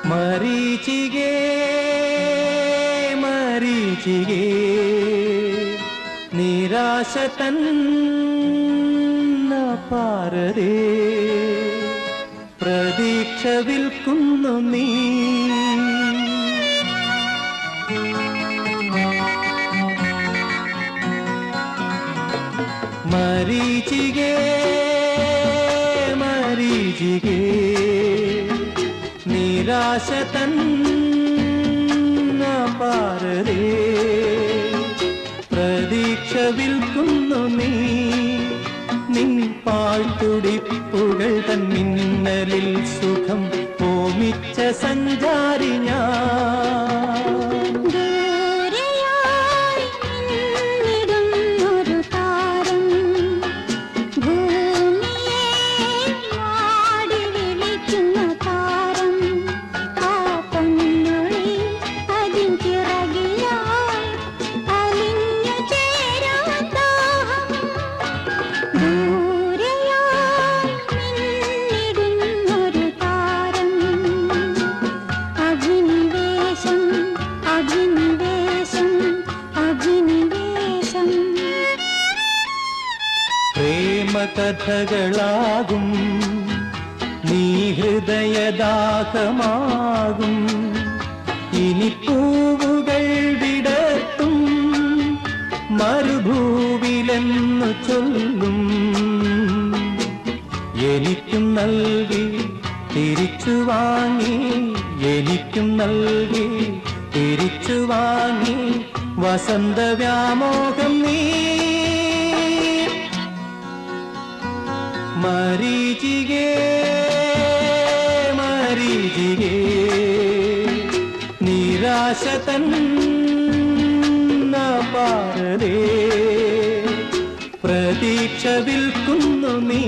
ಮರೀಚಿಗೆ ಮರೀಚಿಗೆ നിരാശ തന്ന പാരരേ പ്രതീക്ഷ വിൽക്കുന്നു നീ മരീചികേ മരീചികേ നിരാശ തന്ന പാരരേ പ്രതീക്ഷ വിൽക്കുന്നു നീ നിൻ പാഴ്ത്തുടിപ്പുകൾ തൻ മിന്നലിൽ സുഖം ഓമിച്ച സഞ്ചാരി ഞാൻ ദൂരെയായി നിന്നിടുന്നൊരു താരം ഭൂമിയെ മാടി വിളിക്കുന്ന താരം ആ പൊന്നൊഴി അതിൻ ചിറകിലായി അലിഞ്ഞു ചേരാൻ ദാഹം ദൂരെയായി നിന്നിടുന്നൊരു താരം അഭിനിവേശം അഭിനിവേശം അഭിനിവേശം പ്രേമകഥകളാകും നീ ഹൃദയദാഹമാകും ഇനി പൂവുകൾ വിടത്തും മരുഭൂവിലെന്നു ചൊല്ലും എനിക്കും നൽകി തിരിച്ചു വാങ്ങി എനിക്കും നൽകി തിരിച്ചു വാങ്ങി വസന്തവ്യാമോഹം നീ മരീചികേ മരീചികേ നിരാശ തന്ന പാരരേ പ്രതീക്ഷ വിൽക്കുന്നു നീ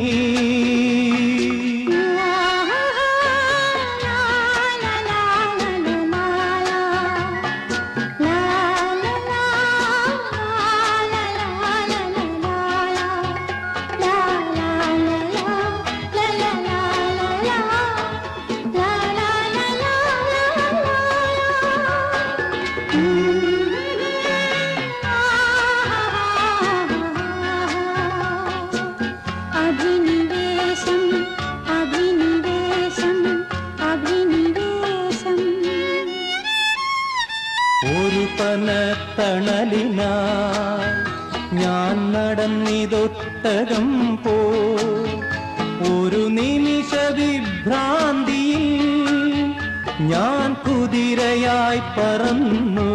അഭിനിവേശം അഭിനിവേശം അഭിനിവേശം ഒരു പനത്തണലിനാ ഞാൻ നടന്നിതൊട്ടകം പോ ഒരു നിമിഷ വിഭ്രാന്തിയിൽ ഞാൻ കുതിരയായി പറന്നു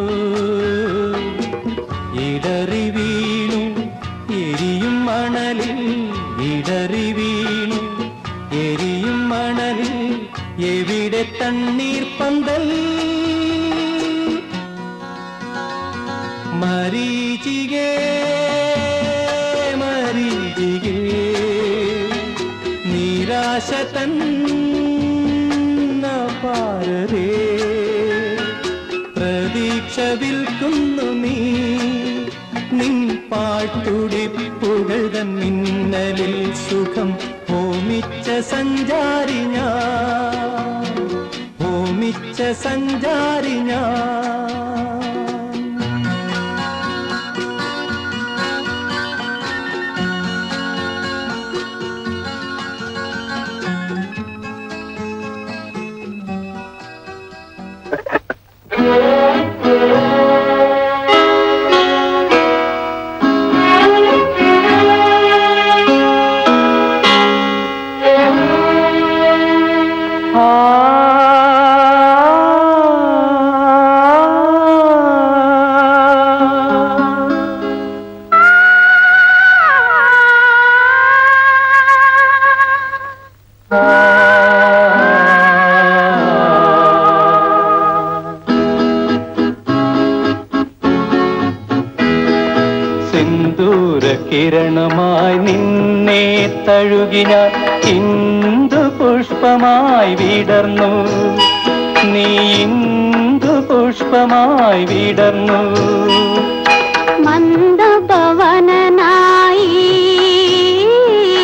ഇടറി വീണു എരിയും മണലിൽ ഇടറി വീണു എരിയും മണലിൽ എവിടെ തണ്ണീർ പന്തൽ മരീചികേ മരീചികേ നിരാശ തന്ന പാരരേ പ്രതീക്ഷ വിൽക്കുന്നു നീ നിൻ പാട്ടുടിപ്പുകൾ തൻ മിന്നലിൽ സുഖം ഹോമിച്ച സഞ്ചാരി ഞാൻ ഹോമിച്ച സഞ്ചാരി ഞാൻ സിന്ദൂര കിരണമായി നിന്നെ തഴുകി ഞാൻ ഇന്ദു പുഷ്പമായി വിടർന്നു നീ ഇന്ദു പുഷ്പമായി വിടർന്നു മന്ദപവനനായി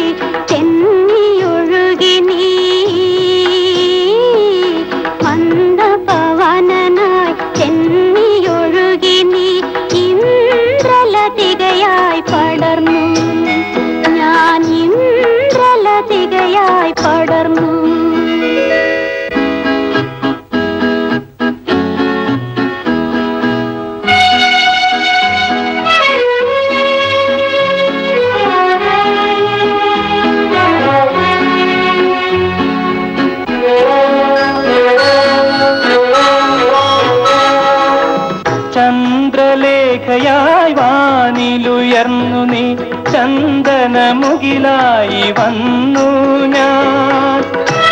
ചെന്നിയൊഴുകി നീ മന്ദ വന്നു ഞാൻ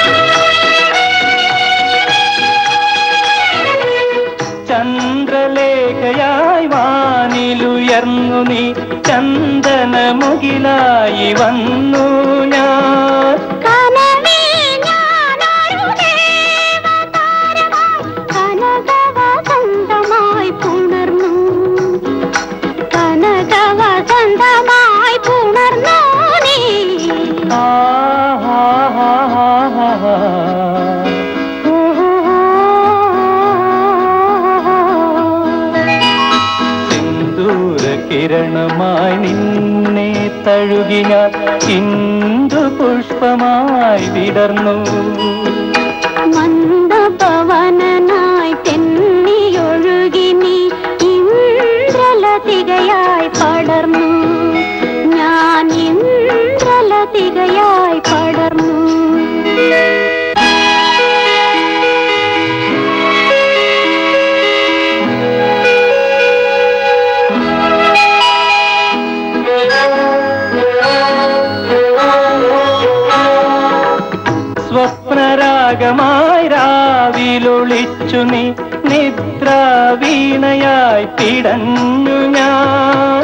ചന്ദ്രലേഖയായി വാനിലുയർന്നു നീ ചന്ദനമുകിലായി വന്നു ഞാൻ കനവിൽ ഞാനൊരു ദേവതാരമായി കനകവസന്തമായി പുണർന്നു കനകവസന്തമായി പുണർന്നു നീ ആ ഹാ ഹാ ഹാ ഹാ ഹാ. സിന്ദൂര കിരണമായി നിന്നെ തഴുകി ഞാൻ ഇന്ദു പുഷ്പമായി വിടർന്നു മന്ദപവനനായി തെന്നിയൊഴുകി നീ ഇന്ദ്രലതികയായി പടർന്നു ഞാൻ ഇന്ദ്രലതികയായി പടർന്നു സ്വപ്നരാഗമായി രാവിലൊളിച്ചു നീ നിദ്രാവീണയായി പിടഞ്ഞു ഞാൻ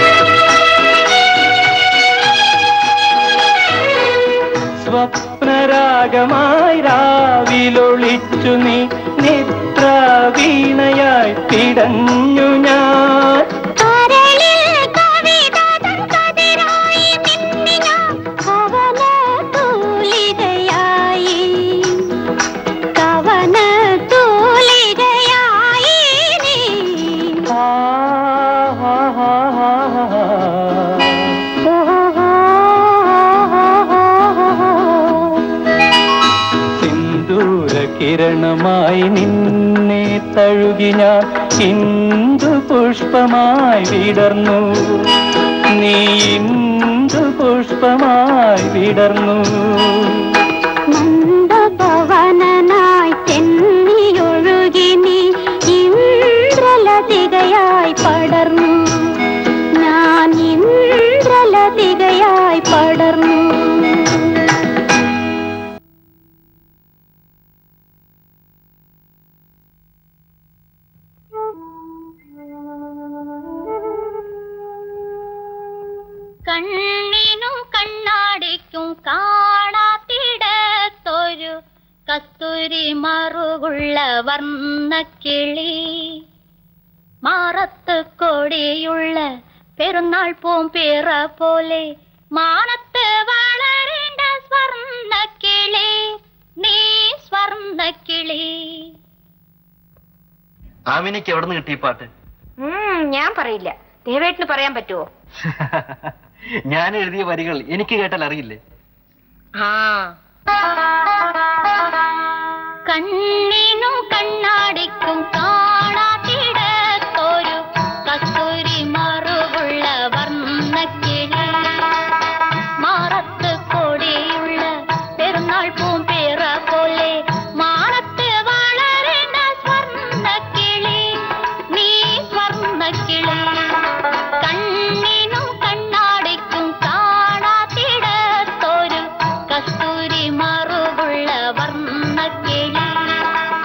സ്വപ്നരാഗമായി രാവിലൊളിച്ചു നീ നിദ്രാവീണയായി പിടഞ്ഞു ഞാൻ കരളിൽ കവിതതൻ കതിരായി മിന്നി ഞാൻ കവന തൂലികയായി കവന തൂലികയായി നീ ആ ഹാ ഹാ ഹാ ഹാ. സിന്ദൂര കിരണമായി നിന്നെ തഴുകി ഞാൻ ഇന്ദു പുഷ്പമായി വിടർന്നു നീ ഇന്ദു പുഷ്പമായി വിടർന്നു മന്ദപവനനായി തെന്നിയൊഴുകി നീ ഇന്ദ്രലതികയായി പടർന്നു ഞാൻ ഇന്ദ്രലതികയായി പടർന്നു കണ്ണിനും കണ്ണാടിക്കും കാണാത്തിടത്തൊരു കസ്തൂരി മറുകുള്ള വർണ്ണക്കിളി മാറത്ത് കൊടിയുള്ള പെരുന്നാൾ പൂമ്പിറ പോലെ മാനത്ത് വളരേണ്ട സ്വർണ്ണക്കിളി നീ സ്വർണ്ണക്കിളി ആമിനയ്ക്ക് എവിടെ നിന്ന് കിട്ടി ഈ പാട്ട് ഉം, ഞാൻ പറയില്ല ദേവേട്ടിന് പറയാൻ പറ്റുമോ ഞാൻ എഴുതിയ വരികൾ എനിക്ക് കേട്ടാൽ അറിയില്ലേ ആ കണ്ണിനും കണ്ണാടിക്കും കാണാത്തിടത്തൊരു കസ്തൂരി മറുകുള്ള വർണ്ണക്കിളി മാറത്ത് കൊടിയുള്ള പെരുന്നാൾ പൂമ്പിറ പോലെ മാനത്ത് വളരേണ്ട സ്വർണ്ണക്കിളി നീ സ്വർണ്ണക്കിളി കണ്ണിനും കണ്ണാടിക്കും കാണാത്തിടത്തൊരു കസ്തൂരി മറുകുള്ള വർണ്ണക്കിളി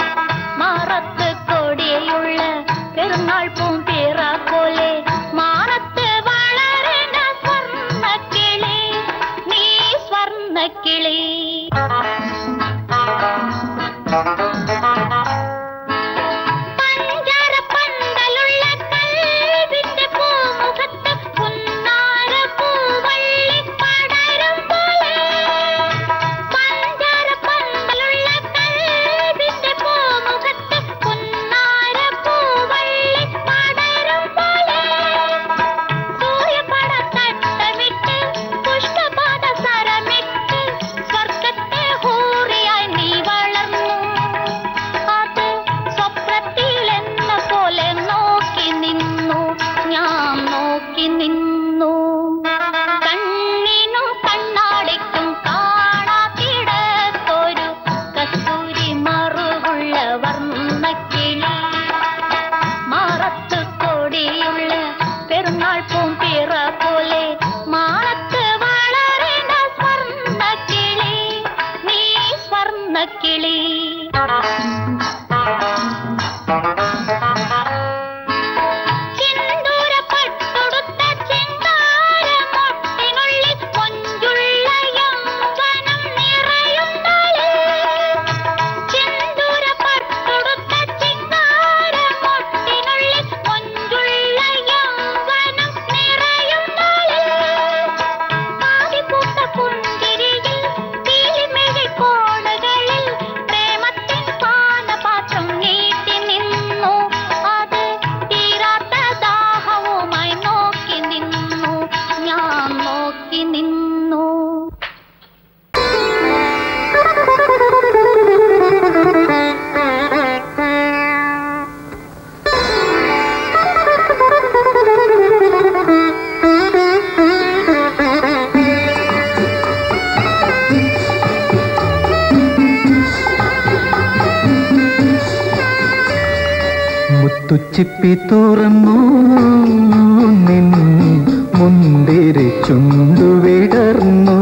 മുത്തുച്ചിപ്പി തുറന്നു നിൻ മുന്തിരി ചുണ്ടുവിടർന്നു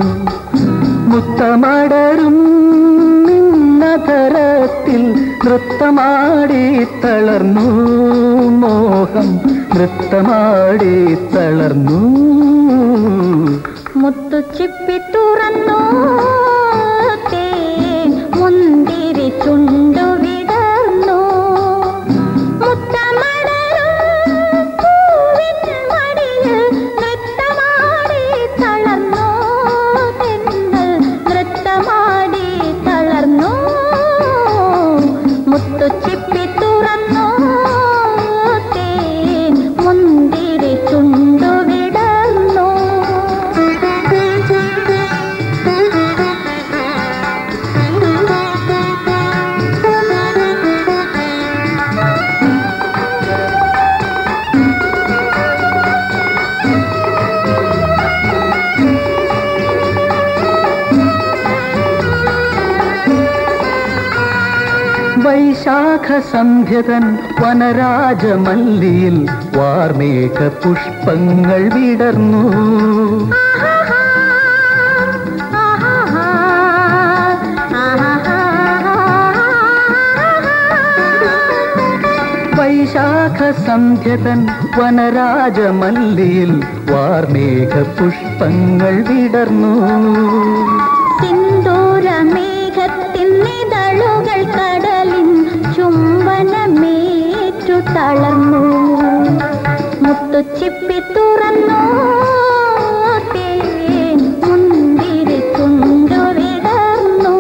മുത്തമടരും നിന്നതരത്തിൽ നൃത്തമാടി തളർന്നു മോഹം നൃത്തമാടി തളർന്നു മുത്തു ചിപ്പി തുറന്നു തേൻ മുന്തിരി ചുണ്ടു വിടർന്നു മുത്തമടരും പൂവിൻ മടിയിൽ നൃത്തമാടി തളർന്നു തെന്നൽ നൃത്തമാടി തളർന്നു മുത്തു ചിപ്പി തുറന്നു തേൻ മുന്തിരി ചുണ്ടു വിടർന്നു വൈശാഖ സന്ധ്യതൻ വനരാജമല്ലിയിൽ വാർമേഘ പുഷ്പങ്ങൾ വിടർന്നു വൈശാഖ സന്ധ്യതൻ വനരാജമല്ലിയിൽ വാർമേഘ പുഷ്പങ്ങൾ വിടർന്നു സിന്ദൂരമേഘത്തിൻ നിതളുകൾ കടലിൻ ചുംബനമേറ്റു തളർന്നു മുത്തുച്ചിപ്പി തുറന്നു തേൻ മുന്തിരി ചുണ്ടു വിടർന്നു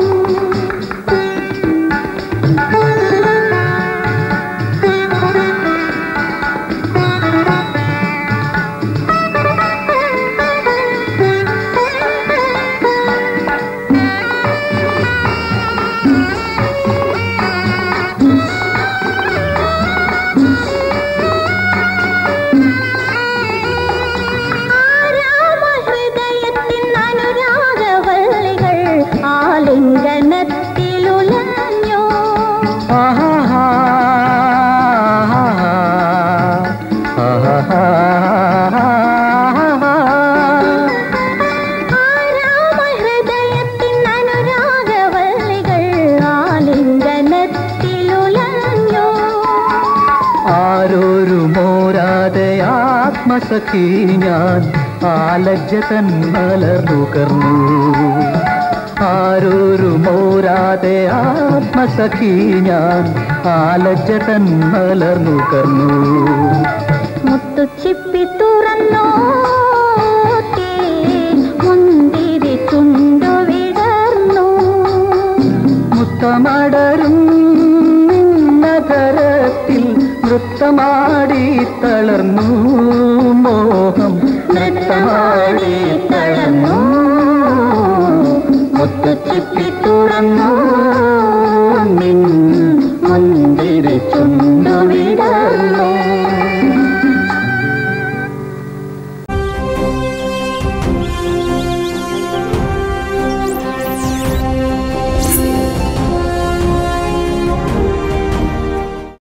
ആരാമഹൃദയത്തിൻ അനുരാഗവല്ലികൾ ആലിംഗനത്തിലുലഞ്ഞു ആഹാഹാ, ആഹാഹാ. ആരാമഹൃദയത്തിൻ അനുരാഗവല്ലികൾ ആലിംഗനത്തിലുലഞ്ഞു ആരോരുമോരാതെ ആത്മസഖി ഞാൻ ആലജ്ജ തൻ മലർന്നുകർന്നു ആരോരുമോരാതെ ആത്മസഖി ഞാൻ ആലജ്ജ തൻ മലർന്നുകർന്നു മുത്തുച്ചിപ്പി തുറന്നു തേൻ മുന്തിരി ചുണ്ടു വിടർന്നു മുത്തമടരും നിന്നതരത്തിൽ നൃത്തമാടി തളർന്നു മോഹം നൃത്തമാടി തളർന്നു മുത്തുച്ചിപ്പി തുറന്നു നിന്ന